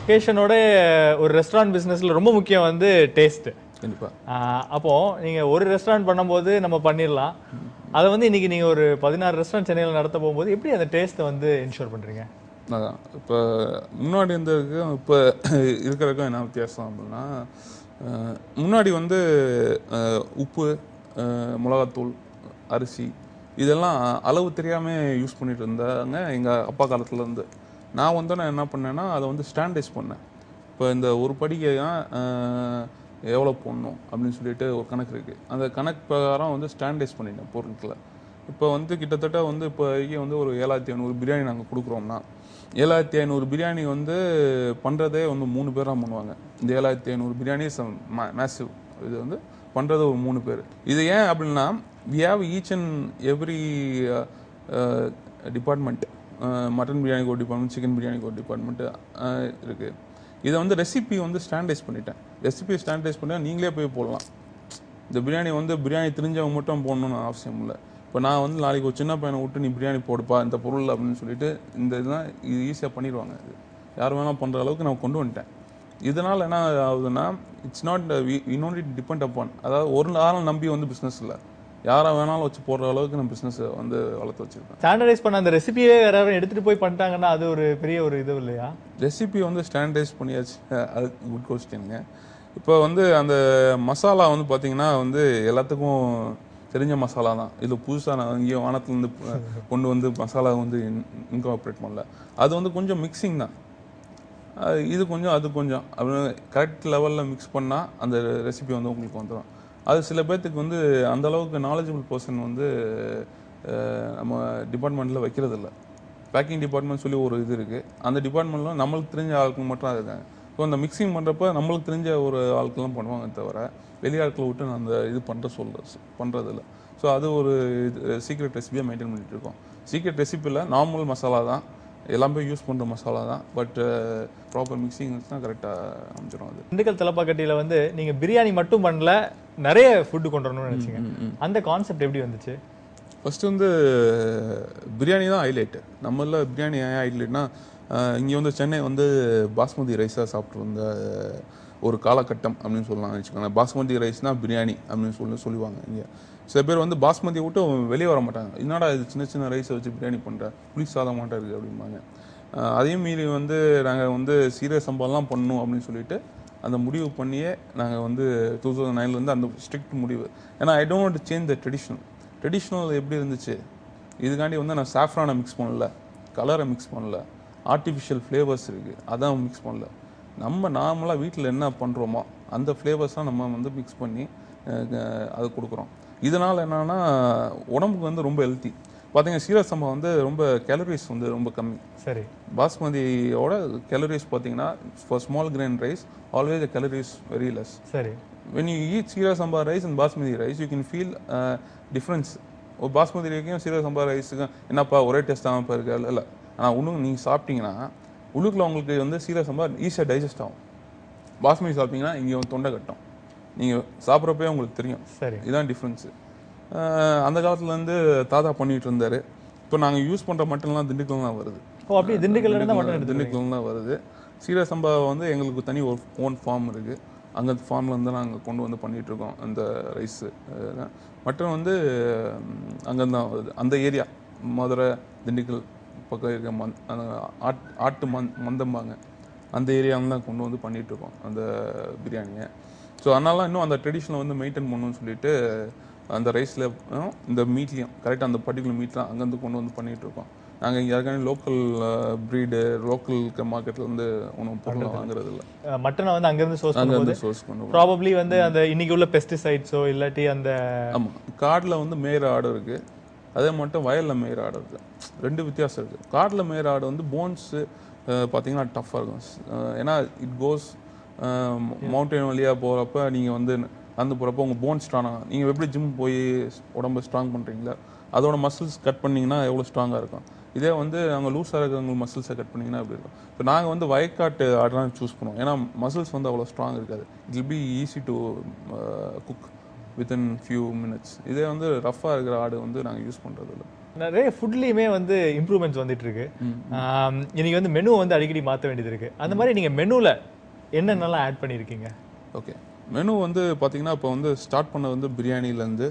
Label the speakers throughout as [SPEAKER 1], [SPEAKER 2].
[SPEAKER 1] லொகேஷனோட ஒரு ரெஸ்டாரண்ட் பிசினஸ்ல ரொம்ப முக்கியம் வந்து டேஸ்ட்
[SPEAKER 2] கண்டிப்பா
[SPEAKER 1] அப்போ நீங்க ஒரு ரெஸ்டாரண்ட் பண்ணும்போது நம்ம பண்ணிடலாம் அதை வந்து இன்னைக்கு நீங்க ஒரு பதினாறு ரெஸ்டாரண்ட் சென்னையில் நடத்த போகும்போது எப்படி அந்த டேஸ்ட்டை வந்து இன்ஷூர் பண்றீங்க
[SPEAKER 2] அதான் இப்போ முன்னாடி இருந்ததுக்கும் இப்போ இருக்கிறதுக்கும் என்ன வித்தியாசம் அப்படின்னா அஹ், முன்னாடி வந்து அஹ், உப்பு அஹ், மிளகாத்தூள் அரிசி இதெல்லாம் அளவு தெரியாம யூஸ் பண்ணிட்டு இருந்தாங்க எங்கள் அப்பா காலத்துல இருந்து நான் வந்து நான் என்ன பண்ணேன்னா அதை வந்து ஸ்டாண்டர்டைஸ் பண்ணேன் இப்போ இந்த ஒரு படிக்கை எவ்வளோ போடணும் அப்படின்னு சொல்லிட்டு ஒரு கணக்கு இருக்குது அந்த கணக்கு பிரகாரம் வந்து ஸ்டாண்டர்டைஸ் பண்ணிட்டேன் பொருட்களை இப்போ வந்து கிட்டத்தட்ட வந்து இப்போ வந்து ஒரு ஏழாயிரத்தி ஐநூறு பிரியாணி நாங்கள் கொடுக்குறோம்னா ஏழாயிரத்தி ஐநூறு பிரியாணி வந்து பண்ணுறதே வந்து மூணு பேராக பண்ணுவாங்க இந்த ஏழாயிரத்தி ஐநூறு பிரியாணி மேசிவ் இது வந்து பண்ணுறது ஒரு மூணு பேர் இது ஏன் அப்படின்னா we have each and every department mutton பிரியாணிக்கு ஒரு டிபார்ட்மெண்ட் சிக்கன் பிரியாணிக்கு ஒரு டிபார்ட்மெண்ட் இருக்குது இதை வந்து ரெசிபி வந்து ஸ்டாண்டர்டைஸ் பண்ணிட்டேன் ரெசிபி ஸ்டாண்டர்டைஸ் பண்ணால் நீங்களே போய் போடலாம் இந்த பிரியாணி வந்து பிரியாணி தெரிஞ்சவங்க மட்டும் போடணும்னு அவசியம் இல்லை இப்போ நான் வந்து நாளைக்கு ஒரு சின்ன பையனை விட்டு நீ பிரியாணி போடுப்பா இந்த பொருள் அப்படின்னு சொல்லிட்டு இந்த இதெல்லாம் இது ஈஸியாக பண்ணிடுவாங்க இது யார் வேணால் பண்ணுற அளவுக்கு நான் கொண்டு வந்துட்டேன் இதனால் என்ன ஆகுதுன்னா இட்ஸ் நாட் இன்னொன்று டிபெண்ட் அப்பான் அதாவது ஒரு நாள் நம்பி வந்து பிஸ்னஸ் இல்லை யாரை வேணாலும் வச்சு போடுற அளவுக்கு நான் பிஸ்னஸ் வந்து வளர்த்து வச்சிருக்கேன்
[SPEAKER 1] ஸ்டாண்டர்டைஸ் பண்ண அந்த ரெசிபியே வேற யாரும் எடுத்துட்டு போய் பண்ணிட்டாங்கன்னா அது ஒரு பெரிய ஒரு இது இல்லையா
[SPEAKER 2] ரெசிபி வந்து ஸ்டாண்டர்டைஸ் பண்ணியாச்சு அது குட் கொஸ்டினுங்க இப்போ வந்து அந்த மசாலா வந்து பார்த்தீங்கன்னா வந்து எல்லாத்துக்கும் தெரிஞ்ச மசாலா தான் இது புதுசாக நான் இங்கேயும் வானத்துலேருந்து கொண்டு வந்து மசாலா வந்து இன்கார்பரேட் பண்ணல அது வந்து கொஞ்சம் மிக்சிங் தான் அது இது கொஞ்சம் அது கொஞ்சம் அப்படின்னு கரெக்ட் லெவலில் மிக்ஸ் பண்ணால் அந்த ரெசிபி வந்து உங்களுக்கு வந்துடும் அது சில பேர்த்துக்கு வந்து அந்த அளவுக்கு நாலேஜபிள் பர்சன் வந்து அஹ், நம்ம டிபார்ட்மெண்ட்டில் வைக்கிறது இல்லை பேக்கிங் டிபார்ட்மெண்ட் சொல்லி ஒரு இது இருக்குது அந்த டிபார்ட்மெண்ட்டில் நம்மளுக்கு தெரிஞ்ச ஆட்கள் மட்டும் தான் இருக்காங்க ஸோ அந்த மிக்சிங் பண்ணுறப்ப நம்மளுக்கு தெரிஞ்ச ஒரு ஆட்கள்லாம் பண்ணுவாங்க தவிர வெளி ஆட்களை விட்டு நான் அந்த இது பண்ணுற சொல்ல பண்ணுறதில்ல ஸோ அது ஒரு சீக்ரெட் ரெசிபியாக மெயின்டைன் பண்ணிட்டு இருக்கோம் சீக்ரெட் ரெசிபியில் நார்மல் மசாலா தான் எல்லாமே யூஸ் பண்ணுற மசாலா தான் பட் ப்ராப்பர் மிக்சிங் தான் கரெக்டாக அமைச்சிடும் அது
[SPEAKER 1] திண்டுக்கல் தலப்பாக்கட்டியில வந்து நீங்க பிரியாணி மட்டும் பண்ணல நிறைய ஃபுட்டு கொண்டு வரணும்னு நினைச்சீங்க அந்த கான்செப்ட் எப்படி வந்துச்சு
[SPEAKER 2] ஃபர்ஸ்ட் வந்து பிரியாணி தான் ஹைலைட்டு நம்மள பிரியாணி ஏன் ஹைலைட்னா இங்கே வந்து சென்னை வந்து பாஸ்மதி ரைஸாக சாப்பிட்டு வந்த ஒரு காலகட்டம் அப்படின்னு சொல்லலாம் வச்சுக்கோங்களேன் பாஸ்மதி ரைஸ்னா பிரியாணி அப்படின்னு சொல்லி சொல்லுவாங்க இங்கே சில பேர் வந்து பாஸ்மதியை விட்டு வெளியே வர மாட்டாங்க என்னடா இது சின்ன சின்ன ரைஸை வச்சு பிரியாணி பண்ணுற புளி சாதம் மாட்டா இருக்குது அப்படிம்பாங்க அஹ் அதையும் மீறி வந்து நாங்கள் வந்து சீரக சம்பாலாம் பண்ணணும் அப்படின்னு சொல்லிட்டு அந்த முடிவு பண்ணியே நாங்கள் வந்து டூ தௌசண்ட் நைன்லேருந்து அந்த ஸ்ட்ரிக்ட் முடிவு ஏன்னா I don't change the traditional traditional எப்படி இருந்துச்சு இதுக்காண்டி வந்து நான் சாஃப்ரானை மிக்ஸ் பண்ணல கலரை மிக்ஸ் பண்ணல ஆர்டிஃபிஷியல் ஃப்ளேவர்ஸ் இருக்குது அதான் மிக்ஸ் பண்ணல நம்ம நார்மலாக வீட்டில் என்ன பண்ணுறோமோ அந்த ஃப்ளேவர்ஸாக நம்ம வந்து மிக்ஸ் பண்ணி அஹ், அஹ், அது கொடுக்குறோம் இதனால் என்னன்னா உடம்புக்கு வந்து ரொம்ப ஹெல்த்தி பார்த்தீங்கன்னா சீரக சம்பா வந்து ரொம்ப கேலரிஸ் வந்து ரொம்ப கம்மி
[SPEAKER 1] சரி
[SPEAKER 2] பாஸ்மதியோட கேலரிஸ் பார்த்தீங்கன்னா for small grain rice always the calories very less
[SPEAKER 1] சரி
[SPEAKER 2] when you eat seeraga samba rice and basmati rice you can feel difference ஒரு பாஸ்மதி ரைக்கும் சீரக சம்பா ரைஸுக்கும் என்னப்பா ஒரே டேஸ்ட் தான் இப்போ இருக்கு இல்லை ஆனால் இன்னும் நீங்கள் சாப்பிட்டீங்கன்னா உள்ளுக்குள்ள உங்களுக்கு வந்து சீரக சம்பா ஈஸியாக டைஜஸ்ட் ஆகும் பாஸ்மதி சாப்பிட்டீங்கன்னா இங்கே வந்து தொண்டை கட்டும் நீங்கள் சாப்பிட்றப்பே உங்களுக்கு தெரியும்
[SPEAKER 1] சரி
[SPEAKER 2] இதுதான் டிஃப்ரென்ஸு அந்த காலத்துலேருந்து தாத்தா பண்ணிட்டு இருந்தாரு இப்போ நாங்கள் யூஸ் பண்ணுற மட்டன்லாம் திண்டுக்கல் தான் வருது
[SPEAKER 1] ஓ அப்படி திண்டுக்கல்ல இருந்து மட்டும் எடுத்து
[SPEAKER 2] திண்டுக்கல் தான் வருது சீரக சம்பா வந்து எங்களுக்கு தனி ஒரு ஓன் ஃபார்ம் இருக்கு அங்க ஃபார்ம்ல இருந்து நாங்கள் கொண்டு வந்து பண்ணிட்டு இருக்கோம் அந்த ரைஸ் மட்டன் வந்து அங்கேருந்து தான் வருது அந்த ஏரியா மதுரை திண்டுக்கல் பக்கம் இருக்க மந் அந்த ஆட் ஆட்டு மந் மந்தம்பாங்க அந்த ஏரியாவில் தான் கொண்டு வந்து பண்ணிட்டு இருக்கோம் அந்த பிரியாணியை ஸோ அதனால இன்னும் அந்த ட்ரெடிஷனை வந்து மெயின்டைன் பண்ணணும்னு சொல்லிட்டு அந்த ரைஸில் இந்த மீட்லேயும் கரெக்டாக அந்த பர்டிகுலர் மீட்லாம் அங்கேருந்து கொண்டு வந்து பண்ணிட்டு இருக்கோம் நாங்கள் இங்கே யாருக்கான லோக்கல் ப்ரீடு லோக்கல் மார்க்கெட்ல இருந்து ஒன்றும் பொருளை வாங்குறது இல்லை
[SPEAKER 1] மட்டனை வந்து அங்கிருந்து சோர்ஸ் பண்ணும்போது
[SPEAKER 2] அங்கேருந்து சோர்ஸ் பண்ணுவோம்
[SPEAKER 1] ப்ராபப்ளி வந்து அந்த இன்னைக்கு உள்ள பெஸ்டிசைட்ஸோ இல்லாட்டி அந்த
[SPEAKER 2] ஆமாம் காட்டில் வந்து மேய்ற ஆடு இருக்கு அதே மட்டும் வயலில் மேய்ற ஆடு இருக்கு ரெண்டு வித்தியாசம் இருக்கு காட்டில் மேய்ற ஆடு வந்து போன்ஸு பார்த்தீங்கன்னா டஃப்பாக இருக்கும் அஹ் ஏன்னா இட் கோஸ் மவுண்டைன் வழியாக போகிறப்ப நீங்கள் வந்து நடந்து போகிறப்ப உங்கள் போன் ஸ்ட்ராங் நீங்கள் எப்படி ஜிம் போய் உடம்ப ஸ்ட்ராங் பண்ணுறீங்களா அதோட மசில்ஸ் கட் பண்ணீங்கன்னா எவ்வளோ ஸ்ட்ராங்காக இருக்கும் இதே வந்து நாங்கள் லூஸாக இருக்கிறவங்க மசில்ஸை கட் பண்ணிங்கன்னா எப்படி இருக்கும் இப்போ நாங்கள் வந்து வயக்காட்டு ஆடுலாம் சூஸ் பண்ணுவோம் ஏன்னா மசில்ஸ் வந்து அவ்வளோ ஸ்ட்ராங் இருக்காது it will be easy to cook within few minutes இதே வந்து ரஃப்பாக இருக்கிற ஆடு வந்து நாங்கள் யூஸ் பண்ணுறது இல்லை
[SPEAKER 1] நிறைய ஃபுட்லயுமே வந்து இம்ப்ரூவ்மெண்ட்ஸ் வந்துட்டு இருக்கு ஆம், இன்னைக்கு வந்து மெனு வந்து அடிக்கடி மாத்த வேண்டியது இருக்கு அந்த மாதிரி நீங்க மெனுல என்னென்னலாம் ஆட் பண்ணியிருக்கீங்க
[SPEAKER 2] ஓகே மெனு வந்து பார்த்தீங்கன்னா இப்போ வந்து ஸ்டார்ட் பண்ணது வந்து பிரியாணிலேருந்து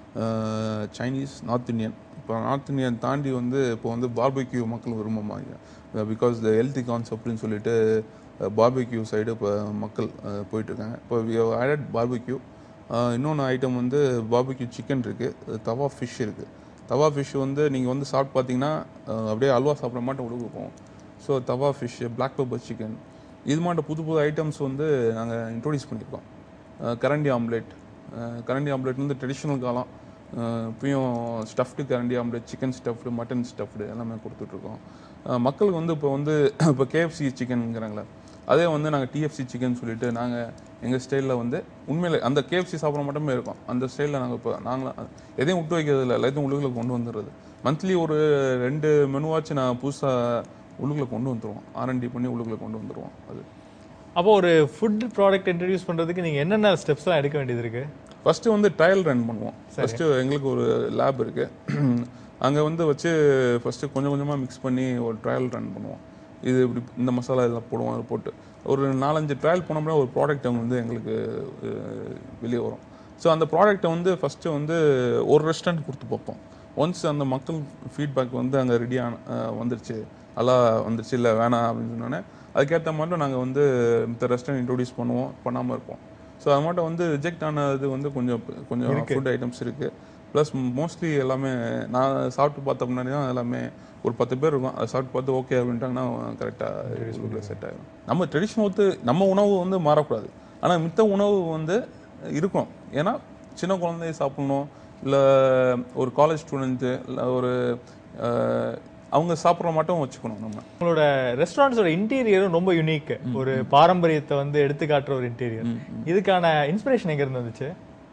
[SPEAKER 2] சைனீஸ் நார்த் இந்தியன் இப்போ நார்த் இந்தியன் தாண்டி வந்து இப்போ வந்து பார்பிக்யூ மக்கள் விரும்புவாங்க பிகாஸ் த ஹெல்த்தி கான்செப்ட்னு சொல்லிட்டு பார்பிக்யூ சைடு இப்போ மக்கள் அஹ், போயிட்டு இருக்காங்க இப்போ ஆடட் பார்பிக்யூ இன்னொன்று ஐட்டம் வந்து பார்பிக்யூ சிக்கன் இருக்குது தவா ஃபிஷ் இருக்குது தவா ஃபிஷ் வந்து நீங்கள் வந்து சாப்பிட்டு பார்த்தீங்கன்னா அஹ், அப்படியே அல்வா சாப்பிட்ற மாட்டோம் கொடுக்கும் ஸோ தவா ஃபிஷ் பிளாக் பெப்பர் சிக்கன் இது மாட்ட புது புது ஐட்டம்ஸ் வந்து நாங்கள் இன்ட்ரோடியூஸ் பண்ணியிருக்கோம் அஹ் கரண்டி ஆம்லேட் அஹ் கரண்டி ஆம்லேட் வந்து ட்ரெடிஷ்னல் காலம் அஹ் இப்பயும் ஸ்டஃப்டு கரண்டி omelette chicken stuffed mutton stuffed எல்லாமே கொடுத்துட்ருக்கோம் அஹ் மக்களுக்கு வந்து இப்போ வந்து இப்போ கேஎஃப்சி சிக்கனுங்கிறாங்களே அதே வந்து நாங்கள் டிஎஃப்சி சிக்கன் சொல்லிட்டு நாங்கள் எங்கள் ஸ்டைலில் வந்து உண்மையில அந்த கேஎஃப்சி சாப்பிட மட்டுமே இருக்கும் அந்த ஸ்டைலில் நாங்கள் இப்போ நாங்களும் எதையும் விட்டு வைக்கிறது இல்லை எல்லாத்தையும் உள்ளுக்குள்ள கொண்டு வந்துடுறது மந்த்லி ஒரு ரெண்டு மெனுவாச்சும் நான் புதுசாக உள்ளுக்குள்ள கொண்டு வந்துருவோம் ஆர்என்டி பண்ணி உள்ளுக்குள்ள கொண்டு வந்துருவோம் அது
[SPEAKER 1] அப்போ ஒரு ஃபுட் ப்ராடக்ட் இன்ட்ரடியூஸ் பண்றதுக்கு நீங்க என்னென்ன ஸ்டெப்ஸ்லாம் எடுக்க வேண்டியது இருக்கு
[SPEAKER 2] ஃபஸ்ட்டு வந்து ட்ரையல் ரன் பண்ணுவோம் ஃபஸ்ட்டு எங்களுக்கு ஒரு லேப் இருக்கு அங்கே வந்து வச்சு ஃபஸ்ட்டு கொஞ்சம் கொஞ்சமாக மிக்ஸ் பண்ணி ஒரு ட்ரையல் ரன் பண்ணுவோம் இது இப்படி இந்த மசாலா இதெல்லாம் போடுவோம் அதை போட்டு ஒரு நாலஞ்சு ட்ரையல் பண்ணோம்னா ஒரு ப்ராடக்ட் வந்து எங்களுக்கு அஹ், வெளியே வரும் ஸோ அந்த ப்ராடக்ட்டை வந்து ஃபஸ்ட்டு வந்து ஒரு ரெஸ்டாரண்ட் கொடுத்து பார்ப்போம் ஒன்ஸ் அந்த மக்கள் ஃபீட்பேக் வந்து அங்கே ரெடியான வந்துருச்சு நல்லா வந்துருச்சு இல்லை வேணாம் அப்படின்னு சொன்னோன்னே அதுக்கேற்ற மட்டும் நாங்கள் வந்து மித்த ரெஸ்டாரண்ட் இன்ட்ரோடியூஸ் பண்ணுவோம் பண்ணாமல் இருப்போம் ஸோ அது மட்டும் வந்து ரிஜெக்ட் ஆனது வந்து கொஞ்சம் கொஞ்சம் ஃபுட் ஐட்டம்ஸ் இருக்குது ப்ளஸ் மோஸ்ட்லி எல்லாமே நான் சாப்பிட்டு பார்த்த முன்னாடி தான் எல்லாமே ஒரு பத்து பேர் இருக்கும் அதை சாப்பிட்டு பார்த்து ஓகே அப்படின்ட்டாங்கன்னா கரெக்டாக செட் ஆகிடும் நம்ம ட்ரெடிஷ்னல் வந்து நம்ம உணவு வந்து மாறக்கூடாது ஆனால் மித்த உணவு வந்து இருக்கும் ஏன்னா சின்ன குழந்தைய சாப்பிடணும் இல்லை ஒரு காலேஜ் ஸ்டூடெண்ட்டு இல்லை ஒரு அஹ், அவங்க சாப்பிட்ற மட்டும் வச்சுக்கணும் நம்ம
[SPEAKER 1] உங்களோட ரெஸ்டாரண்ட்ஸோட இன்டீரியரும் ரொம்ப யூனிக் ஒரு பாரம்பரியத்தை வந்து எடுத்து காட்டுற ஒரு இன்டீரியர் இதுக்கான இன்ஸ்பிரேஷன் எங்க இருந்து வந்துச்சு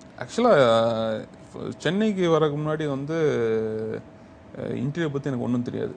[SPEAKER 2] ஆக்சுவலாக சென்னைக்கு வரக்கு முன்னாடி வந்து இன்டீரியர் பற்றி எனக்கு ஒன்றும் தெரியாது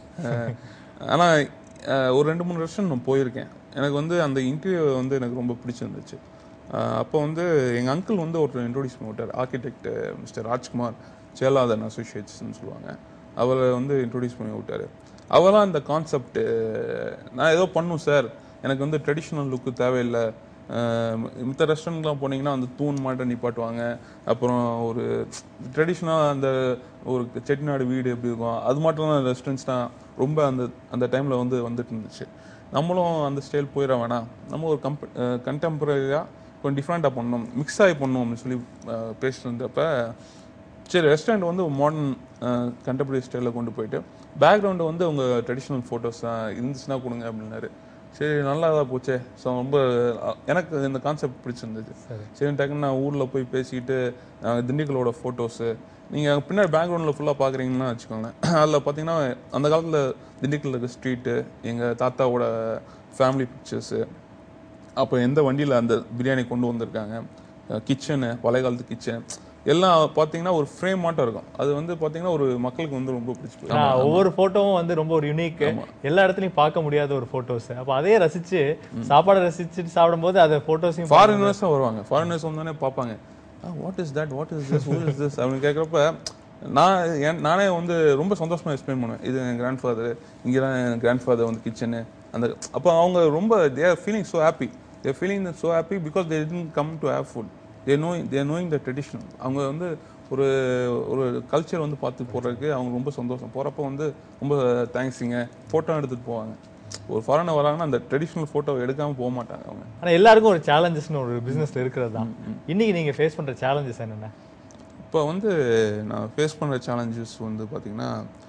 [SPEAKER 2] ஆனால் ஒரு ரெண்டு மூணு வருஷம் நான் போயிருக்கேன் எனக்கு வந்து அந்த இன்டீரியர் வந்து எனக்கு ரொம்ப பிடிச்சிருந்துச்சு அஹ், அப்போ வந்து எங்கள் அங்கிள் வந்து ஒருத்தர் இன்ட்ரோடியூஸ் பண்ணி விட்டார் ஆர்கிடெக்ட் மிஸ்டர் ராஜ்குமார் சேலாதன் அசோசியேட்ஸ்னு சொல்லுவாங்க அவரை வந்து இன்ட்ரோடியூஸ் பண்ணி விட்டார் அவரெல்லாம் அந்த கான்செப்ட் நான் ஏதோ பண்ணும் சார் எனக்கு வந்து ட்ரெடிஷ்னல் லுக்கு தேவையில்லை அஹ் மித்த ரெஸ்டாரண்ட்லாம் போனீங்கன்னா அந்த தூண் மாட்டை நிப்பாட்டுவாங்க அப்புறம் ஒரு ட்ரெடிஷ்னலாக அந்த ஒரு செட்டிநாடு வீடு எப்படி இருக்கும் அது மட்டும் தான் ரெஸ்டாரண்ட்ஸ் தான் ரொம்ப அந்த அந்த டைமில் வந்து வந்துட்டு இருந்துச்சு நம்மளும் அந்த ஸ்டைல் போயிட வேணாம் நம்ம ஒரு கம்ப கண்டெம்பரரியாக கொஞ்சம் டிஃப்ரெண்ட்டாக பண்ணணும் மிக்ஸ் ஆகி பண்ணணும் அப்படின்னு சொல்லி அஹ் பேசிட்டு இருந்தப்ப சரி ரெஸ்டாரண்ட் வந்து மாடர்ன் கண்டெம்பரரி ஸ்டைலில் கொண்டு போயிட்டு பேக்ரவுண்டு வந்து உங்க ட்ரெடிஷ்னல் ஃபோட்டோஸ் இருந்துச்சுன்னா கொடுங்க அப்படின்னாரு சரி நல்லா தான் போச்சே ஸோ ரொம்ப அஹ், எனக்கு இந்த கான்செப்ட் பிடிச்சிருந்தது சரி டக்குன்னு நான் ஊரில் போய் பேசிக்கிட்டு அஹ், திண்டுக்கலோட ஃபோட்டோஸு நீங்கள் பின்னாடி பேக்ரவுண்டில் ஃபுல்லாக பார்க்குறீங்கன்னா வச்சுக்கோங்களேன் அதில் பார்த்தீங்கன்னா அந்த காலத்தில் திண்டுக்கல்ல இருக்க ஸ்ட்ரீட்டு எங்கள் தாத்தாவோட ஃபேமிலி பிக்சர்ஸு அப்போ எந்த வண்டியில் அந்த பிரியாணி கொண்டு வந்திருக்காங்க கிச்சனு பழைய காலத்து கிச்சன் எல்லாம் பார்த்தீங்கன்னா ஒரு ஃப்ரேம் மாட்டம் இருக்கும் அது வந்து பார்த்தீங்கன்னா ஒரு மக்களுக்கு வந்து ரொம்ப பிடிச்சி போயிடும்
[SPEAKER 1] ஆனா, ஒவ்வொரு போட்டோவும் வந்து ரொம்ப ஒரு யூனிக் எல்லா இடத்துலயும் பார்க்க முடியாத ஒரு போட்டோஸ் அப்ப அதே ரசிச்சு சாப்பாடை ரசிச்சுட்டு சாப்பிடும்போது அதை போட்டோஸையும்
[SPEAKER 2] ஃபாரினர்ஸும் வருவாங்க ஃபாரினர்ஸ் வந்தோடனே பார்ப்பாங்க what is that what is this is this அப்படின்னு கேட்குறப்ப நான் என் நானே வந்து ரொம்ப சந்தோஷமா எக்ஸ்பிளைன் பண்ணுவேன் இது என் கிராண்ட் ஃபாதர் இங்கே தான் என் கிராண்ட் ஃபாதர் வந்து கிச்சனு அந்த அப்போ அவங்க ரொம்ப they are feeling so happy they're feeling so happy because they didn't come to have food they knowing they knowing the traditional அவங்க வந்து ஒரு ஒரு கல்ச்சர் வந்து பார்த்து போடுறதுக்கு அவங்க ரொம்ப சந்தோஷம் போகிறப்ப வந்து ரொம்ப தேங்க்ஸுங்க ஃபோட்டோ எடுத்துகிட்டு போவாங்க ஒரு ஃபாரினர் வராங்கன்னா அந்த ட்ரெடிஷ்னல் ஃபோட்டோ எடுக்காமல் போக மாட்டாங்க அவங்க
[SPEAKER 1] ஆனா எல்லாருக்கும் ஒரு சேலஞ்சஸ்னு ஒரு பிசினஸ்ல இருக்கிறது தான் இன்னைக்கு நீங்க ஃபேஸ் பண்ற சேலஞ்சஸ் என்னென்ன
[SPEAKER 2] இப்போ வந்து நான் ஃபேஸ் பண்ணுற சேலஞ்சஸ் வந்து பார்த்தீங்கன்னா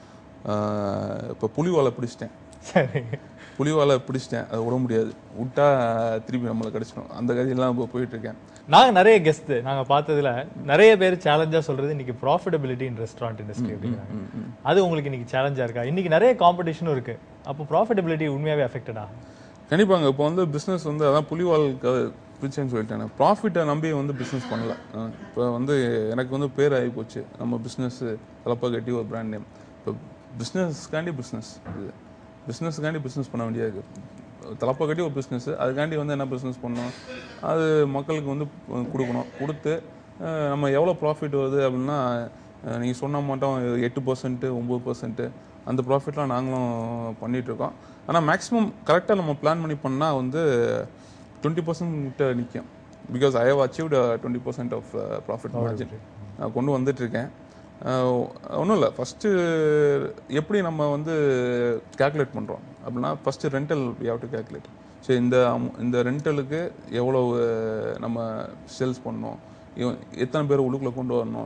[SPEAKER 2] இப்போ புலிவாலை பிடிச்சிட்டேன்
[SPEAKER 1] சரி
[SPEAKER 2] புலிவாலை பிடிச்சிட்டேன் அதை விட முடியாது விட்டா திருப்பி நம்மளை கிடச்சிடும் அந்த கதையெல்லாம் இப்போ போயிட்டு இருக்கேன்
[SPEAKER 1] நாங்க நிறைய கெஸ்ட் நாங்க பார்த்ததுல நிறைய பேர் சேலஞ்சா சொல்றது இன்னைக்கு ப்ராஃபிட்டபிலிட்டி இன் ரெஸ்டாரண்ட் இண்டஸ்ட்ரி அப்படிங்கிறாங்க அது உங்களுக்கு இன்னைக்கு சேலஞ்சா இருக்கா இன்னைக்கு நிறைய காம்படிஷனும் இருக்கு அப்போ ப்ராஃபிட்டபிலிட்டி உண்மையாவே அஃபெக்டடா
[SPEAKER 2] கண்டிப்பாங்க இப்போ வந்து பிஸ்னஸ் வந்து அதான் புலிவால் க- பிடிச்சேன்னு சொல்லிட்டேன் ப்ராஃபிட்டை நம்பி வந்து பிஸ்னஸ் பண்ணல இப்போ வந்து எனக்கு வந்து பேர் ஆகி போச்சு நம்ம பிஸ்னஸ் தலப்பா கட்டி ஒரு பிராண்ட் நேம் இப்போ பிஸ்னஸ்க்காண்டி பிஸ்னஸ் இது பிஸ்னஸ்க்காண்டி பிஸ்னஸ் பண்ண வேண்டியது தலப்பா கட்டி ஒரு பிஸ்னஸ் அதுக்காண்டி வந்து என்ன பிஸ்னஸ் பண்ணணும் அது மக்களுக்கு வந்து கொடுக்கணும் கொடுத்து அஹ், நம்ம எவ்வளோ ப்ராஃபிட் வருது அப்படின்னா நீங்கள் சொன்ன மட்டும் எட்டு பர்சன்ட்டு ஒம்பது பர்சன்ட்டு அந்த ப்ராஃபிட்லாம் நாங்களும் பண்ணிட்டு இருக்கோம் ஆனால் மேக்ஸிமம் கரெக்டாக நம்ம பிளான் பண்ணி பண்ணால் வந்து டுவெண்ட்டி பர்சன்ட் கிட்ட நிற்கும் because I have achieved twenty percent of profit margin நான் கொண்டு வந்துட்டு இருக்கேன் ஒன்றும் இல்லை ஃபஸ்ட்டு எப்படி நம்ம வந்து கால்குலேட் பண்ணுறோம் அப்படின்னா first rental we have to calculate so இந்த amou- இந்த ரெண்டலுக்கு எவ்வளோ நம்ம சேல்ஸ் பண்ணணும் இவன் எத்தனை பேர் உள்ளுக்குள்ளே கொண்டு வரணும்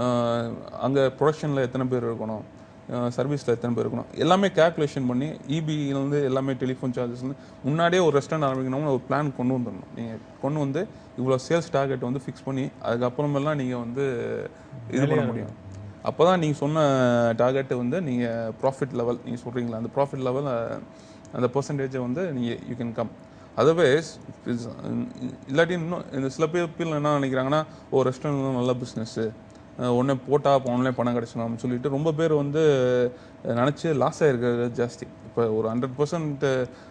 [SPEAKER 2] அங்கே ப்ரொடக்ஷனில் எத்தனை பேர் இருக்கணும் சர்வீஸில் எத்தனை பேர் இருக்கணும் எல்லாமே கால்குலேஷன் பண்ணி இபியிலேருந்து எல்லாமே டெலிஃபோன் சார்ஜஸ்லேருந்து முன்னாடியே ஒரு ரெஸ்டாரண்ட் ஆரம்பிக்கணும்னு ஒரு பிளான் கொண்டு வந்துடணும் நீங்கள் கொண்டு வந்து இவ்வளோ சேல்ஸ் டார்கெட் வந்து ஃபிக்ஸ் பண்ணி அதுக்கப்புறமெல்லாம் நீங்கள் வந்து இது பண்ண முடியும் அப்போ தான் நீங்கள் சொன்ன டார்கெட்டை வந்து நீங்கள் ப்ராஃபிட் லெவல் நீங்கள் சொல்கிறீங்களா அந்த ப்ராஃபிட் லெவல் அந்த பர்சன்டேஜை வந்து நீங்கள் யூ கேன் கம் அதர்வைஸ் இல்லாட்டி இன்னும் இந்த சில பேர் people என்ன நினைக்கிறாங்கன்னா ஓ ரெஸ்டாரண்ட் நல்ல பிஸ்னஸ்ஸு உடனே போட்டால் அப்போ ஆன்லைன் பணம் கிடச்சிடும் அப்படின்னு சொல்லிட்டு ரொம்ப பேர் வந்து நினச்சி லாஸ் ஆகிருக்கிறது ஜாஸ்தி இப்போ ஒரு ஹண்ட்ரட் பர்சன்ட்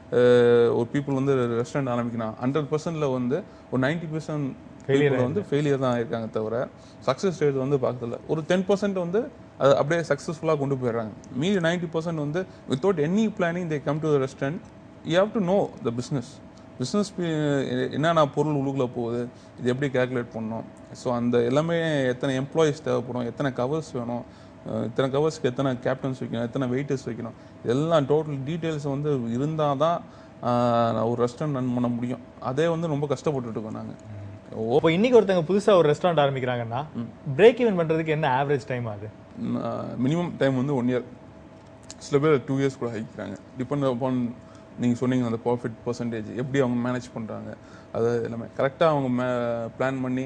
[SPEAKER 2] ஒரு பீப்புள் வந்து ரெஸ்டாரண்ட் ஆரம்பிக்கணும் ஹண்ட்ரட் பர்சன்டில் வந்து ஒரு நைன்டி பர்சன்ட் ஃபெயிலியர் வந்து ஃபெயிலியர் தான் இருக்காங்க தவிர சக்ஸஸ் ரேட் வந்து பார்க்கல ஒரு டென் பர்சன்ட் வந்து அது அப்படியே சக்ஸஸ்ஃபுல்லாக கொண்டு போயிடுறாங்க மீதி நைன்டி பர்சன்ட் வந்து without any planning they come to restaurant you have to know the business business என்னென்ன பொருள் உள்ளுக்குள்ளே போகுது இது எப்படி கால்குலேட் பண்ணணும் ஸோ அந்த எல்லாமே எத்தனை எம்ப்ளாயீஸ் தேவைப்படும் எத்தனை கவர்ஸ் வேணும் அஹ் இத்தனை கவர்ஸ்க்கு எத்தனை கேப்டன்ஸ் வைக்கணும் எத்தனை வெயிட்டர்ஸ் வைக்கணும் எல்லாம் டோட்டல் டீட்டெயில்ஸ் வந்து இருந்தால் தான் நான் ஒரு ரெஸ்டாரண்ட் ரன் பண்ண முடியும் அதே வந்து ரொம்ப கஷ்டப்பட்டுட்டு இருக்கோம் நாங்கள்
[SPEAKER 1] இப்போ இன்னைக்கு ஒருத்தங்க புதுசா ஒரு ரெஸ்டாரண்ட் ஆரம்பிக்கிறாங்கன்னா பிரேக் ஈவன் பண்றதுக்கு என்ன ஆவரேஜ் டைம் ஆகுது
[SPEAKER 2] மினிமம் டைம் வந்து ஒன் இயர் சில பேர் டூ இயர்ஸ் கூட ஹைக்கிறாங்க டிபெண்ட் அப்பான் நீங்கள் சொன்னீங்க அந்த ப்ராஃபிட் பர்சன்டேஜ் எப்படி அவங்க மேனேஜ் பண்ணுறாங்க அது எல்லாமே கரெக்டாக அவங்க மே பிளான் பண்ணி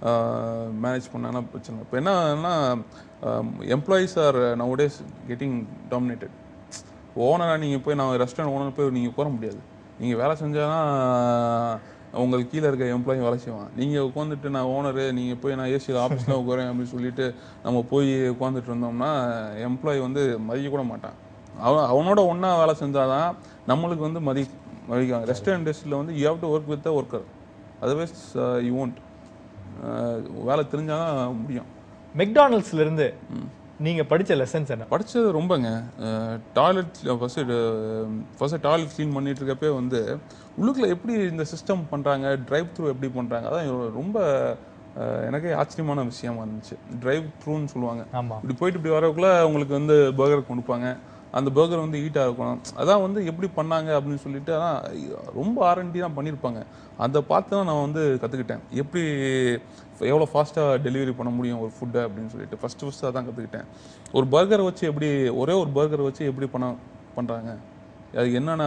[SPEAKER 2] மேனேஜ் பண்ணாங்கன்னா பிரச்சனை இப்போ என்னன்னா employees are nowadays getting dominated ஓனராக நீங்கள் போய் நான் ரெஸ்டாரண்ட் ஓனர் போய் நீங்கள் உட்கார முடியாது நீங்கள் வேலை செஞ்சாதான் உங்களுக்கு கீழே இருக்க எம்ப்ளாயி வேலை செய்வான் நீங்கள் உட்காந்துட்டு நான் ஓனரு நீங்கள் போய் நான் ஏசியில் ஆஃபீஸில் உட்காரேன் அப்படின்னு சொல்லிட்டு நம்ம போய் உட்காந்துட்டு இருந்தோம்னா எம்ப்ளாயி வந்து மதிக்க கூட மாட்டான் அவன் அவனோட ஒன்றா வேலை செஞ்சாதான் நம்மளுக்கு வந்து மதி மதிக்காங்க ரெஸ்டாரண்ட் இண்டஸ்ட்ரியில் வந்து you have to work with the worker otherwise you won't வேலை தெரிஞ்சாதான் முடியும்
[SPEAKER 1] மெக்டானல்ட்ஸ்ல இருந்து நீங்க படிச்ச லெசன்ஸ் என்ன
[SPEAKER 2] படித்தது ரொம்பங்க toilet first first toilet clean பண்ணிட்டு இருக்கப்பே வந்து உள்ளுக்குள்ள எப்படி இந்த சிஸ்டம் பண்ணுறாங்க டிரைவ் த்ரூ எப்படி பண்ணுறாங்க அதான் ரொம்ப அஹ், எனக்கே ஆச்சரியமான விஷயமா இருந்துச்சு டிரைவ் த்ரூன்னு சொல்லுவாங்க
[SPEAKER 1] ஆமா
[SPEAKER 2] இப்படி போயிட்டு இப்படி வரக்குள்ள உங்களுக்கு வந்து பர்கர் கொடுப்பாங்க அந்த பர்கர் வந்து ஹீட்டாக இருக்கணும் அதான் வந்து எப்படி பண்ணாங்க அப்படின்னு சொல்லிட்டு அதான் ரொம்ப ஆர்என்டி தான் பண்ணியிருப்பாங்க அதை பார்த்து தான் நான் வந்து கற்றுக்கிட்டேன் எப்படி எவ்வளோ ஃபாஸ்ட்டாக டெலிவரி பண்ண முடியும் ஒரு ஃபுட்டை அப்படின்னு சொல்லிட்டு ஃபஸ்ட்டு ஃபஸ்ட்டு அதான் கற்றுக்கிட்டேன் ஒரு பர்கர் வச்சு எப்படி ஒரே ஒரு பர்கர் வச்சு எப்படி பண்ண பண்ணுறாங்க அது என்னென்ன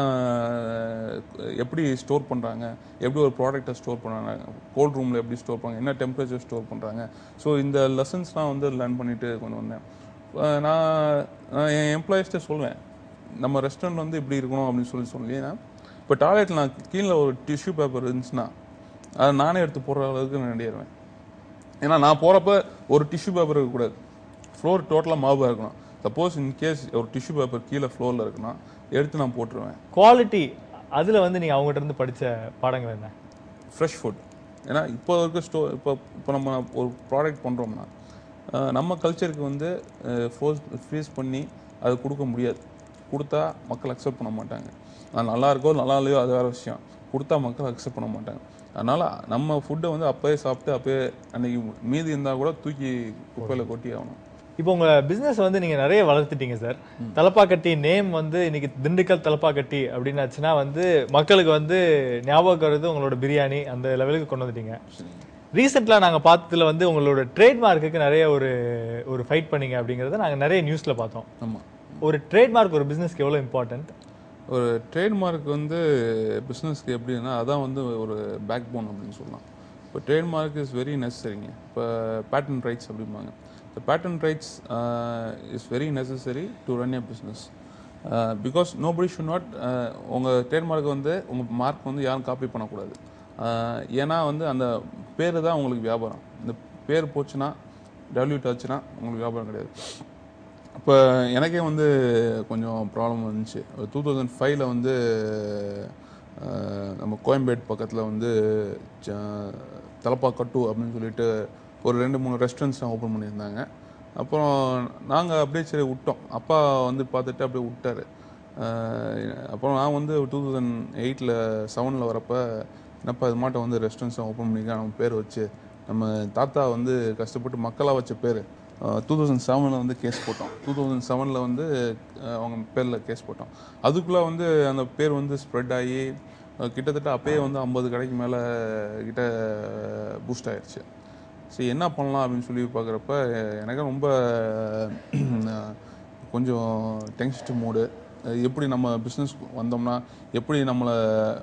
[SPEAKER 2] எப்படி ஸ்டோர் பண்ணுறாங்க எப்படி ஒரு ப்ராடக்ட்டை ஸ்டோர் பண்ணுறாங்க கோல்ட் ரூமில் எப்படி ஸ்டோர் பண்ணுறாங்க என்ன டெம்பரேச்சர் ஸ்டோர் பண்ணுறாங்க ஸோ இந்த லெசன்ஸ்லாம் வந்து லேர்ன் பண்ணிட்டு கொண்டு வந்தேன் அஹ் நான் நான் என் எம்ப்ளாயிஸ்ட்டே சொல்லுவேன் நம்ம ரெஸ்டாரண்ட் வந்து இப்படி இருக்கணும் அப்படின்னு சொல்லி சொல்லினா இப்போ டாய்லெட்டில் நான் கீழே ஒரு டிஷ்யூ பேப்பர் இருந்துச்சுன்னா அதை நானே எடுத்து போடுற அளவுக்கு நான் ரெடியாயிருவேன் ஏன்னா நான் போகிறப்ப ஒரு டிஷ்யூ பேப்பர் இருக்கக்கூடாது ஃப்ளோர் டோட்டலாக மாவாக இருக்கணும் சப்போஸ் இன் கேஸ் ஒரு டிஷ்யூ பேப்பர் கீழே ஃப்ளோரில் இருக்குன்னா எடுத்து நான் போட்டுருவேன்
[SPEAKER 1] குவாலிட்டி அதுல வந்து நீங்க அவங்ககிட்ட இருந்து படிச்ச பாடங்கள் என்ன
[SPEAKER 2] ஃப்ரெஷ் ஃபுட் ஏன்னா இப்போ இருக்க ஸ்டோ இப்போ இப்போ நம்ம ஒரு ப்ராடக்ட் பண்ணுறோம்னா அஹ், நம்ம கல்ச்சருக்கு வந்து ஃபோர்ஸ் ஃப்ரீஸ் பண்ணி அது கொடுக்க முடியாது கொடுத்தா மக்கள் அக்செப்ட் பண்ண மாட்டாங்க அது நல்லா இருக்கோ நல்லா இல்லையோ அது வேறு விஷயம் கொடுத்தா மக்கள் அக்செப்ட் பண்ண மாட்டாங்க அதனால் நம்ம ஃபுட்டை வந்து அப்போயே சாப்பிட்டு அப்போயே அன்னைக்கு மீதி இருந்தால் கூட தூக்கி குப்பையில் கொட்டி ஆகணும்
[SPEAKER 1] இப்போ உங்க பிசினஸ் வந்து நீங்க நிறைய வளர்த்துட்டீங்க சார் தலப்பாக்கட்டி நேம் வந்து இன்னைக்கு திண்டுக்கல் தலப்பாக்கட்டி அப்படின்னாச்சுன்னா வந்து மக்களுக்கு வந்து ஞாபகம் வருது உங்களோட பிரியாணி அந்த லெவலுக்கு கொண்டு வந்துட்டீங்க ரீசெண்டாக நாங்க பார்த்ததுல வந்து உங்களோட ட்ரேட்மார்க்குக்கு நிறைய ஒரு ஒரு ஃபைட் பண்ணீங்க அப்படிங்கறத நாங்க நிறைய நியூஸ்ல பார்த்தோம்
[SPEAKER 2] ஆமாம்
[SPEAKER 1] ஒரு ட்ரேட்மார்க் ஒரு பிசினஸ்க்கு எவ்வளவு இம்பார்ட்டன்ட்
[SPEAKER 2] ஒரு ட்ரேட்மார்க் வந்து பிஸ்னஸ்க்கு எப்படின்னா அதான் வந்து ஒரு பேக் போன் அப்படின்னு சொல்லலாம் இப்போ ட்ரேட்மார்க் இஸ் வெரி நெசசரிங்க இப்போ பேட்டன் ரைட்ஸ் அப்படிம்பாங்க இந்த patent rights is very necessary to run a business because nobody should not உங்கள் ட்ரேட்மார்க் வந்து உங்கள் மார்க் வந்து யாரும் காப்பி பண்ணக்கூடாது Uh, ஏன்னா வந்து அந்த பேர் தான் உங்களுக்கு வியாபாரம் இந்த பேர் போச்சுன்னா டெவல்யூட் ஆச்சுன்னா உங்களுக்கு வியாபாரம் கிடையாது இப்போ எனக்கே வந்து கொஞ்சம் ப்ராப்ளம் வந்துச்சு டூ தௌசண்ட் ஃபைவ்ல வந்து அஹ், நம்ம கோயம்பேட் பக்கத்தில் வந்து ஜ- தலப்பாக்கட்டு அப்படின்னு சொல்லிட்டு ஒரு ரெண்டு மூணு ரெஸ்டாரண்ட்ஸ் ஓப்பன் பண்ணியிருந்தாங்க அப்புறம் நாங்கள் அப்படியே சரி விட்டோம் அப்பா வந்து பார்த்துட்டு அப்படியே விட்டாரு அஹ் அப்புறம் நான் வந்து டூ தௌசண்ட் எயிட்டில் செவனில் வரப்ப என்னப்பா இது மாட்டம் வந்து ரெஸ்டாரண்ட்ஸ் ஓப்பன் பண்ணிக்கலாம் நம்ம பேர் வச்சு நம்ம தாத்தா வந்து கஷ்டப்பட்டு மக்களாக வச்ச பேர் டூ தௌசண்ட் செவனில் வந்து கேஸ் போட்டோம் டூ தௌசண்ட் செவனில் வந்து அஹ், அவங்க பேரில் கேஸ் போட்டோம் அதுக்குள்ளே வந்து அந்த பேர் வந்து ஸ்ப்ரெட் ஆகி அஹ், கிட்டத்தட்ட அப்பயே வந்து ஐம்பது கடைக்கு மேலே கிட்ட பூஸ்ட் ஆயிடுச்சு சரி என்ன பண்ணலாம் அப்படின்னு சொல்லி பார்க்குறப்ப எனக்கு ரொம்ப அஹ், கொஞ்சம் டென்ஸ்ட் மூடு எப்படி நம்ம பிஸ்னஸ் வந்தோம்னா எப்படி நம்மளை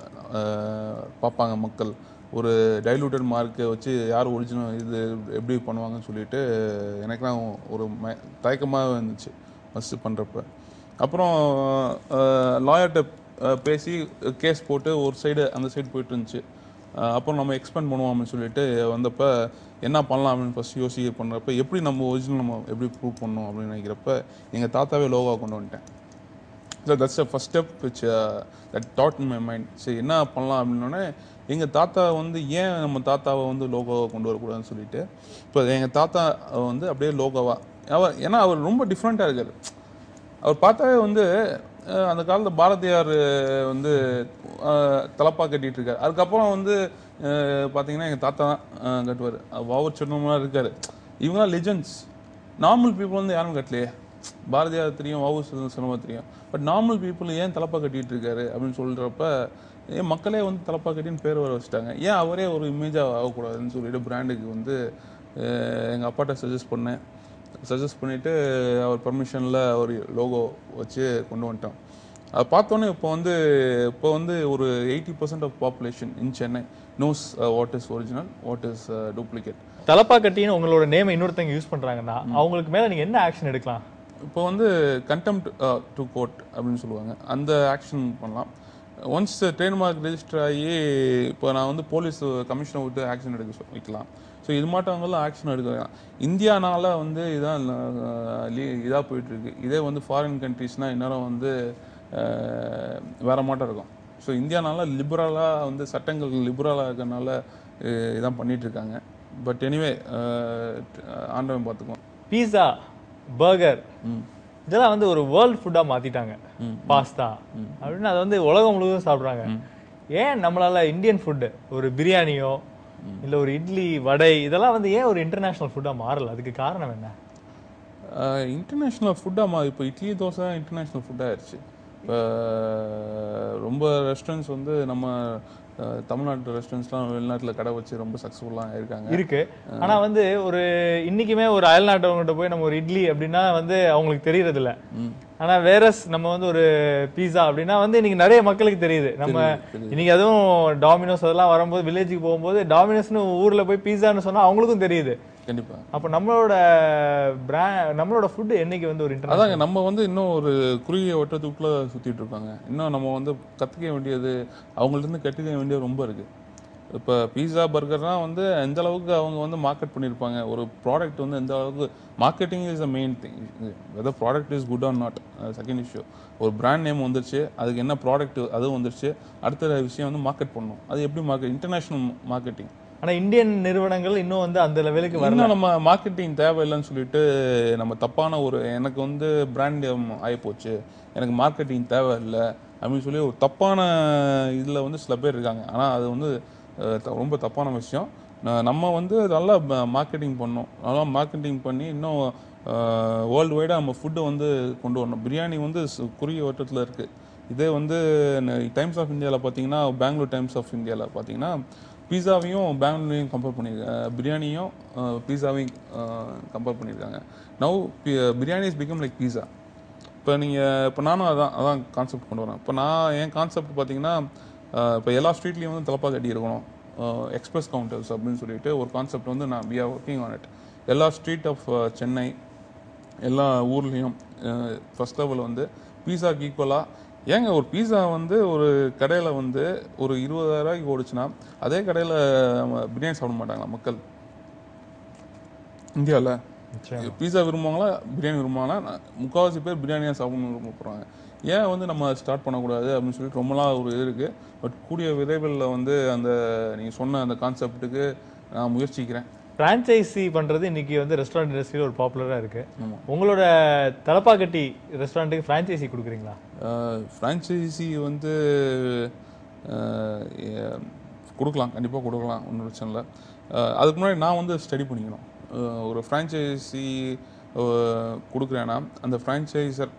[SPEAKER 2] அஹ், பார்ப்பாங்க மக்கள் ஒரு டைலூட்டட் மார்க்கை வச்சு யார் ஒரிஜினல் இது எப்படி பண்ணுவாங்கன்னு சொல்லிட்டு எனக்குலாம் ஒரு ம தயக்கமாக இருந்துச்சு ஃபஸ்ட்டு பண்ணுறப்ப அப்புறம் லாயர்கிட்ட பேசி கேஸ் போட்டு ஒரு சைடு அந்த சைடு போயிட்டு இருந்துச்சு அஹ் அப்புறம் நம்ம எக்ஸ்பெண்ட் பண்ணுவோம் அப்படின்னு சொல்லிட்டு வந்தப்ப என்ன பண்ணலாம் அப்படின்னு ஃபஸ்ட் யோசிக்க பண்ணுறப்ப எப்படி நம்ம ஒரிஜினல் நம்ம எப்படி ப்ரூவ் பண்ணணும் அப்படின்னு நினைக்கிறப்ப எங்கள் தாத்தாவே லோகா கொண்டு வந்துட்டேன் so that's a first step which that thought in my mind சரி என்ன பண்ணலாம் அப்படின்னோடனே எங்கள் தாத்தா வந்து ஏன் நம்ம தாத்தாவை வந்து லோகோவை கொண்டு வரக்கூடாதுன்னு சொல்லிட்டு இப்போ எங்கள் தாத்தா வந்து அப்படியே லோகோவா அவர் ஏன்னா அவர் ரொம்ப டிஃப்ரெண்ட்டாக இருக்கார் அவர் பார்த்தாவே வந்து அஹ், அந்த காலத்தில் பாரதியார் வந்து அஹ், தலப்பா கட்டிட்டு இருக்காரு அதுக்கப்புறம் வந்து அஹ், பார்த்தீங்கன்னா எங்கள் தாத்தா தான் அஹ், கட்டுவார் வாவர் சொன்னோம்லாம் இருக்காரு இவங்களாம் லெஜெண்ட்ஸ் நார்மல் பீப்புள் வந்து யாரும் கட்டலையே பாரதியார் தெரியும் வாவு சினிமா தெரியும் பட் நார்மல் பீப்புள் ஏன் தலப்பா கட்டிட்டு இருக்காரு அப்படின்னு சொல்றப்ப ஏன் மக்களே வந்து தலப்பா கட்டின்னு பேர் வர வச்சுட்டாங்க ஏன் அவரே ஒரு இமேஜாக ஆகக்கூடாதுன்னு சொல்லிட்டு பிராண்டுக்கு வந்து அஹ், எங்க அப்பாட்ட சஜஸ்ட் பண்ணேன் சஜஸ்ட் பண்ணிட்டு அவர் பர்மிஷனில் ஒரு லோகோ வச்சு கொண்டு வந்துட்டோம் அதை பார்த்தோன்னே இப்போ வந்து இப்போ வந்து ஒரு eighty percent of population in Chennai knows what is original what is duplicate
[SPEAKER 1] தலப்பா கட்டின்னு உங்களோட நேமை இன்னொருத்தங்க யூஸ் பண்றாங்கன்னா அவங்களுக்கு மேல நீங்க என்ன ஆக்ஷன் எடுக்கலாம்
[SPEAKER 2] இப்போ வந்து கண்டெம்ட் டு கோர்ட் அப்படின்னு சொல்லுவாங்க அந்த ஆக்ஷன் பண்ணலாம் ஒன்ஸ் ட்ரேட்மார்க் ரெஜிஸ்டர் ஆகி இப்போ நான் வந்து போலீஸ் கமிஷனை விட்டு ஆக்ஷன் எடுக்க சொ- வைக்கலாம் ஸோ இது மாட்டவங்களாம் ஆக்ஷன் எடுக்கலாம் இந்தியானால வந்து இதான் இதாக போயிட்டு இருக்கு இதே வந்து ஃபாரின் கண்ட்ரீஸ்னால் இந்நேரம் வந்து அஹ், வேற மாட்டம் இருக்கும் ஸோ இந்தியானால லிபரலாக வந்து சட்டங்கள் லிபரலாக இருக்கறனால அஹ், இதான் பண்ணிட்டு இருக்காங்க பட் எனிவே ஆண்டவன் பார்த்துக்குவோம்
[SPEAKER 1] பீஸா பர்கர்
[SPEAKER 2] ம்
[SPEAKER 1] இதெல்லாம் வந்து ஒரு வேர்ல்ட் ஃபுட்டா மாத்திட்டாங்க பாஸ்தா அப்படின்னு அதை வந்து உலகம் முழுவதும் சாப்பிடுறாங்க ஏன் நம்மளால இந்தியன் ஃபுட் ஒரு பிரியாணியோ இல்ல ஒரு இட்லி வடை இதெல்லாம் வந்து ஏன் ஒரு இன்டர்நேஷனல் ஃபுட்டா மாறல அதுக்கு காரணம் என்ன
[SPEAKER 2] இன்டர்நேஷ்னல் ஃபுட்டாக மா இப்போ இட்லி தோசை இன்டர்நேஷ்னல் ஃபுட் ஆயிடுச்சு இப்போ ரொம்ப ரெஸ்டாரண்ட்ஸ் வந்து நம்ம அஹ், தமிழ்நாட்டு ரெஸ்டாரண்ட்ஸ்லாம் வெளிநாட்டில் கடை வச்சு ரொம்ப சக்ஸஸ்ஃபுல்லாக இருக்காங்க
[SPEAKER 1] இருக்கு ஆனா வந்து ஒரு இன்னைக்குமே ஒரு அயல்நாட்டவங்ககிட்ட போய் நம்ம ஒரு இட்லி அப்படின்னா வந்து அவங்களுக்கு தெரியறது இல்ல
[SPEAKER 2] ம்.
[SPEAKER 1] ஆனா வேற நம்ம வந்து ஒரு பீஸா அப்படின்னா வந்து இன்னைக்கு நிறைய மக்களுக்கு தெரியுது நம்ம இன்னைக்கு அதுவும் டாமினோஸ் அதெல்லாம் வரும்போது வில்லேஜுக்கு போகும்போது டாமினோஸ்னு ஊர்ல போய் பீஸான்னு சொன்னா அவங்களுக்கும் தெரியுது
[SPEAKER 2] கண்டிப்பாக
[SPEAKER 1] அப்ப நம்மளோட பிரா நம்மளோட ஃபுட் என்னைக்கு வந்து ஒரு இன்டர்நேஷனல்
[SPEAKER 2] அதாங்க நம்ம வந்து இன்னும் ஒரு குறுகிய வட்டத்துக்குள்ளே சுற்றிட்டு இருக்காங்க இன்னும் நம்ம வந்து கற்றுக்க வேண்டியது அவங்கள்ட்ட கற்றுக்க வேண்டியது ரொம்ப இருக்கு இப்போ பீஸா பர்கர்லாம் வந்து எந்த அளவுக்கு அவங்க வந்து மார்க்கெட் பண்ணியிருப்பாங்க ஒரு ப்ராடக்ட் வந்து எந்த அளவுக்கு marketing is a main thing whether product is good or not second issue ஒரு பிராண்ட் நேம் வந்துருச்சு அதுக்கு என்ன ப்ராடக்ட் அதுவும் வந்துருச்சு அடுத்த விஷயம் வந்து மார்க்கெட் பண்ணணும் அது எப்படி மார்க்கெட் இன்டர்நேஷ்னல் மார்க்கெட்டிங்
[SPEAKER 1] ஆனா இந்தியன் நிறுவனங்கள் இன்னும் வந்து அந்த லெவலுக்கு வரல
[SPEAKER 2] இன்னும் நம்ம மார்க்கெட்டிங் தேவையில்லைன்னு சொல்லிட்டு நம்ம தப்பான ஒரு எனக்கு வந்து பிராண்ட் ஆகிப்போச்சு எனக்கு மார்க்கெட்டிங் தேவையில்லை அப்படின்னு சொல்லி ஒரு தப்பான இதில் வந்து சில பேர் இருக்காங்க ஆனால் அது வந்து அஹ், த- ரொம்ப தப்பான விஷயம் ந- நம்ம வந்து நல்லா மார்க்கெட்டிங் பண்ணோம் நல்லா மார்க்கெட்டிங் பண்ணி இன்னும் வேர்ல்டு வைடாக நம்ம ஃபுட்டை வந்து கொண்டு வரணும் பிரியாணி வந்து சு- குறுகிய வட்டத்தில் இருக்குது இதே வந்து டைம்ஸ் ஆஃப் இந்தியாவில் பார்த்தீங்கன்னா பெங்களூர் டைம்ஸ் ஆஃப் இந்தியாவில் பார்த்தீங்கன்னா பீஸாவையும் பெங்களூரையும் கம்பேர் பண்ணியிருக்காங்க பிரியாணியும் பீஸாவையும் கம்பேர் பண்ணியிருக்காங்க now biryani is become like pizza இப்போ நீங்கள் இப்போ நானும் அதான் அதான் கான்செப்ட் கொண்டு வரேன் இப்போ நான் என் கான்செப்ட் பார்த்தீங்கன்னா இப்போ எல்லா ஸ்ட்ரீட்லேயும் வந்து தலப்பா கட்டி இருக்கணும் எக்ஸ்பிரஸ் கவுண்டர்ஸ் அப்படின்னு சொல்லிட்டு ஒரு கான்செப்ட் வந்து நான் we are working on it எல்லா ஸ்ட்ரீட் ஆஃப் சென்னை எல்லா ஊர்லேயும் ஃபர்ஸ்ட் லெவல் வந்து பீஸாக்கு ஈக்குவலாக ஏங்க ஒரு பீஸா வந்து ஒரு கடையில் வந்து ஒரு இருபதாயிரூவாய்க்கு ஓடுச்சுன்னா அதே கடையில் பிரியாணி சாப்பிட மாட்டாங்களா மக்கள் இந்தியாவில்
[SPEAKER 1] நிச்சயம்.
[SPEAKER 2] பீஸா விரும்புவாங்களா பிரியாணி விரும்புவாங்களா நான் முக்கால்வாசி பேர் பிரியாணியாக சாப்பிடணும்னு விரும்ப போகிறாங்க ஏன் வந்து நம்ம ஸ்டார்ட் பண்ணக்கூடாது அப்படின்னு சொல்லிட்டு ரொம்ப நாள் ஒரு இது இருக்குது பட் கூடிய விரைவில் வந்து அந்த நீங்கள் சொன்ன அந்த கான்செப்ட்டுக்கு நான் முயற்சிக்கிறேன்
[SPEAKER 1] ஃப்ரான்ச்சைசி பண்றது இன்னைக்கு வந்து ரெஸ்டாரண்ட் இண்டஸ்ட்ரியில் ஒரு பாப்புலரா இருக்கு
[SPEAKER 2] ஆமா.
[SPEAKER 1] உங்களோட தலப்பாக்கட்டி ரெஸ்டாரண்ட்டுக்கு ஃப்ரான்ச்சைசி கொடுக்குறீங்களா
[SPEAKER 2] ஃப்ரான்ச்சைசி வந்து அஹ், எ- கொடுக்கலாம் கண்டிப்பாக கொடுக்கலாம் ஒன்றும் பிரச்சனை இல்லை அஹ், அதுக்கு முன்னாடி நான் வந்து ஸ்டடி பண்ணிக்கணும் அஹ், ஒரு ஃப்ரான்ச்சைசி கொடுக்குறேன்னா அந்த ஃப்ரான்ச்சைசர்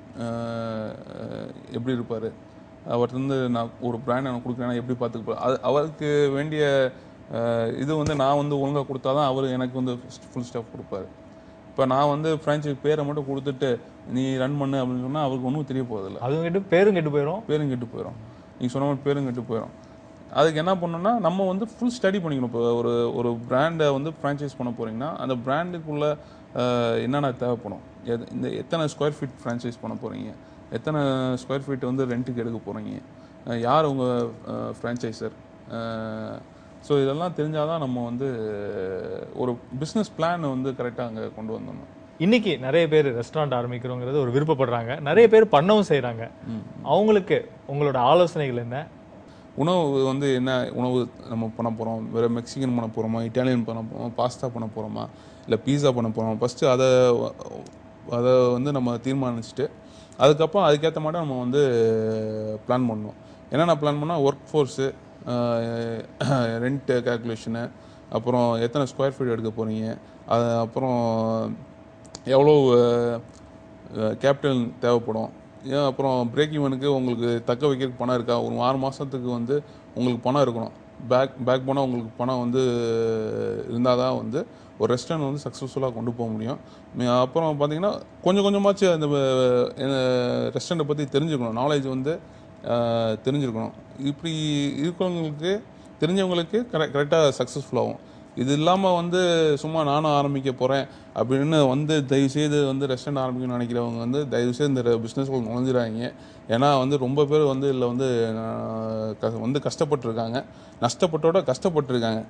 [SPEAKER 2] எப்படி இருப்பார் அவர்கிட்ட நான் ஒரு பிராண்ட் எனக்கு கொடுக்குறேன்னா எப்படி பார்த்துக்க அது அவருக்கு வேண்டிய அஹ், இது வந்து நான் வந்து ஒழுங்காக கொடுத்தா தான் அவர் எனக்கு வந்து ஃபுல் ஸ்டாஃப் கொடுப்பாரு இப்போ நான் வந்து ஃப்ரான்ச்சைஸ் பேரை மட்டும் கொடுத்துட்டு நீ ரன் பண்ணு அப்படின்னு சொன்னால் அவருக்கு ஒன்றும் தெரிய போகிறதில்ல
[SPEAKER 1] அதுவும் கெட்டு பேரும் கெட்டு போயிடும்
[SPEAKER 2] பேரும் கெட்டு போயிடும் நீங்கள் சொன்ன மாதிரி பேரும் கெட்டு போயிடும் அதுக்கு என்ன பண்ணணும்னா நம்ம வந்து ஃபுல் ஸ்டடி பண்ணிக்கணும் இப்போ ஒரு ஒரு பிராண்டை வந்து ஃப்ரான்ச்சைஸ் பண்ண போகிறீங்கன்னா அந்த பிராண்டுக்குள்ள என்னென்ன தேவைப்படும் எது இந்த எத்தனை ஸ்கொயர் ஃபீட் ஃப்ரான்ச்சைஸ் பண்ண போகிறீங்க எத்தனை ஸ்கொயர் ஃபீட் வந்து ரெண்ட்டுக்கு எடுக்க போகிறீங்க யார் உங்கள் ஃப்ரான்ச்சைசர் ஸோ இதெல்லாம் தெரிஞ்சால் தான் நம்ம வந்து ஒரு பிஸ்னஸ் பிளான் வந்து கரெக்டாக அங்கே கொண்டு வந்தோம்
[SPEAKER 1] இன்னைக்கு நிறைய பேர் ரெஸ்டாரண்ட் ஆரம்பிக்கிறோங்கிறது ஒரு விருப்பப்படுறாங்க நிறைய பேர் பண்ணவும் செய்றாங்க அவங்களுக்கு உங்களோட ஆலோசனைகள் என்ன
[SPEAKER 2] உணவு வந்து என்ன உணவு நம்ம பண்ண போகிறோம் வேறு மெக்சிகன் பண்ண போகிறோமா இட்டாலியன் பண்ண போகிறோம் பாஸ்தா பண்ண போகிறோமா இல்லை பீஸா பண்ண போகிறோம் ஃபஸ்ட்டு அதை அதை வந்து நம்ம தீர்மானிச்சுட்டு அதுக்கப்புறம் அதுக்கேற்ற மாதிரி நம்ம வந்து பிளான் பண்ணணும் என்னென்ன பிளான் பண்ணால் ஒர்க் ஃபோர்ஸு ரெண்ட் கேல்குலேஷனு அப்புறம் எத்தனை ஸ்கொயர் ஃபீட் எடுக்க போகிறீங்க அது அப்புறம் எவ்வளோ கேபிட்டல் தேவைப்படும் ஏன் அப்புறம் பிரேக் ஈவனுக்கு உங்களுக்கு தக்க வைக்கிறதுக்கு பணம் இருக்கா ஒரு ஆறு மாதத்துக்கு வந்து உங்களுக்கு பணம் இருக்கணும் பேக் பேக் போனால் உங்களுக்கு பணம் வந்து இருந்தால் தான் வந்து ஒரு ரெஸ்டாரண்ட் வந்து சக்ஸஸ்ஃபுல்லாக கொண்டு போக முடியும் மி- அப்புறம் பார்த்தீங்கன்னா கொஞ்சம் கொஞ்சமாச்சும் அந்த ரெஸ்டாரண்ட்டை பற்றி தெரிஞ்சுக்கணும் நாலேஜ் வந்து அஹ், தெரிஞ்சிருக்கணும் இப்படி இருக்கிறவங்களுக்கு தெரிஞ்சவங்களுக்கு கரெக்ட் கரெக்டாக சக்ஸஸ்ஃபுல் ஆகும் இது இல்லாமல் வந்து சும்மா நானும் ஆரம்பிக்க போகிறேன் அப்படின்னு வந்து தயவு செய்து வந்து ரெஸ்டாரண்ட் ஆரம்பிக்கணும்னு நினைக்கிறவங்க வந்து தயவு செய்து இந்த பிஸ்னஸ்க்குள்ள நுழைஞ்சிடாதீங்க ஏன்னா வந்து ரொம்ப பேர் வந்து இதில் வந்து அஹ், க- வந்து கஷ்டப்பட்டிருக்காங்க நஷ்டப்பட்டோட கஷ்டப்பட்டிருக்காங்க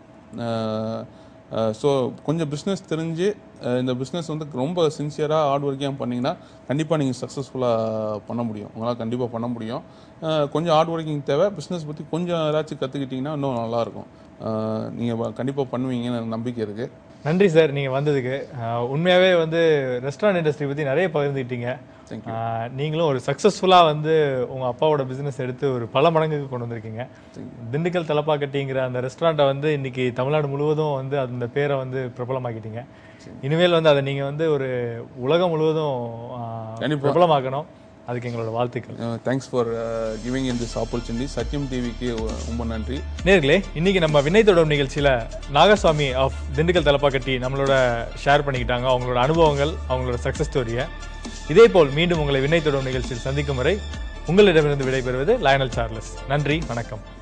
[SPEAKER 2] ஸோ கொஞ்சம் பிஸ்னஸ் தெரிஞ்சு அஹ், இந்த பிஸ்னஸ் வந்து ரொம்ப சின்சியராக ஹார்ட் ஒர்க்கியாக பண்ணிங்கன்னா கண்டிப்பாக நீங்கள் சக்ஸஸ்ஃபுல்லாக பண்ண முடியும் உங்களால் கண்டிப்பாக பண்ண முடியும் அஹ், கொஞ்சம் ஹார்ட் ஒர்க்கிங் தேவை பிஸ்னஸ் பற்றி கொஞ்சம் ஏதாச்சும் கற்றுக்கிட்டிங்கன்னா இன்னும் நல்லாயிருக்கும் நீங்கள் கண்டிப்பாக பண்ணுவீங்கன்னு எனக்கு நம்பிக்கை இருக்குது
[SPEAKER 1] நன்றி சார் நீங்க வந்ததுக்கு ஆஹ் உண்மையாவே வந்து ரெஸ்டாரண்ட் இண்டஸ்ட்ரி பத்தி நிறைய பகிர்ந்துக்கிட்டீங்க
[SPEAKER 2] Thank
[SPEAKER 1] ஆஹ் நீங்களும் ஒரு சக்சஸ்ஃபுல்லா வந்து உங்க அப்பாவோட பிசினஸ் எடுத்து ஒரு பல மடங்குக்கு கொண்டு வந்திருக்கீங்க திண்டுக்கல் தலப்பாக்கட்டிங்கிற அந்த ரெஸ்டாரண்ட்டை வந்து இன்னைக்கு தமிழ்நாடு முழுவதும் வந்து அந்த பேரை வந்து பிரபலமாக்கிட்டீங்க இனிமேல் வந்து அதை நீங்க வந்து ஒரு உலகம் முழுவதும் ஆஹ்,
[SPEAKER 2] கண்டிப்பா.
[SPEAKER 1] பிரபலமாக்கணும் அதுக்கு எங்களோட வாழ்த்துக்கள்
[SPEAKER 2] thanks for giving in this opportunity Sathyam டிவிக்கு ரொம்ப நன்றி
[SPEAKER 1] நேர்களே இன்னைக்கு நம்ம விண்ணை தொடரும் நிகழ்ச்சியில நாகசாமி ஆஃப் திண்டுக்கல் தலப்பாக்கட்டி நம்மளோட ஷேர் பண்ணிக்கிட்டாங்க அவங்களோட அனுபவங்கள் அவங்களோட சக்சஸ் ஸ்டோரியை இதே போல் மீண்டும் உங்களை விண்ணை தொடரும் நிகழ்ச்சியில் சந்திக்கும் வரை உங்களிடமிருந்து விடைபெறுவது லயனல் சார்லஸ் நன்றி வணக்கம்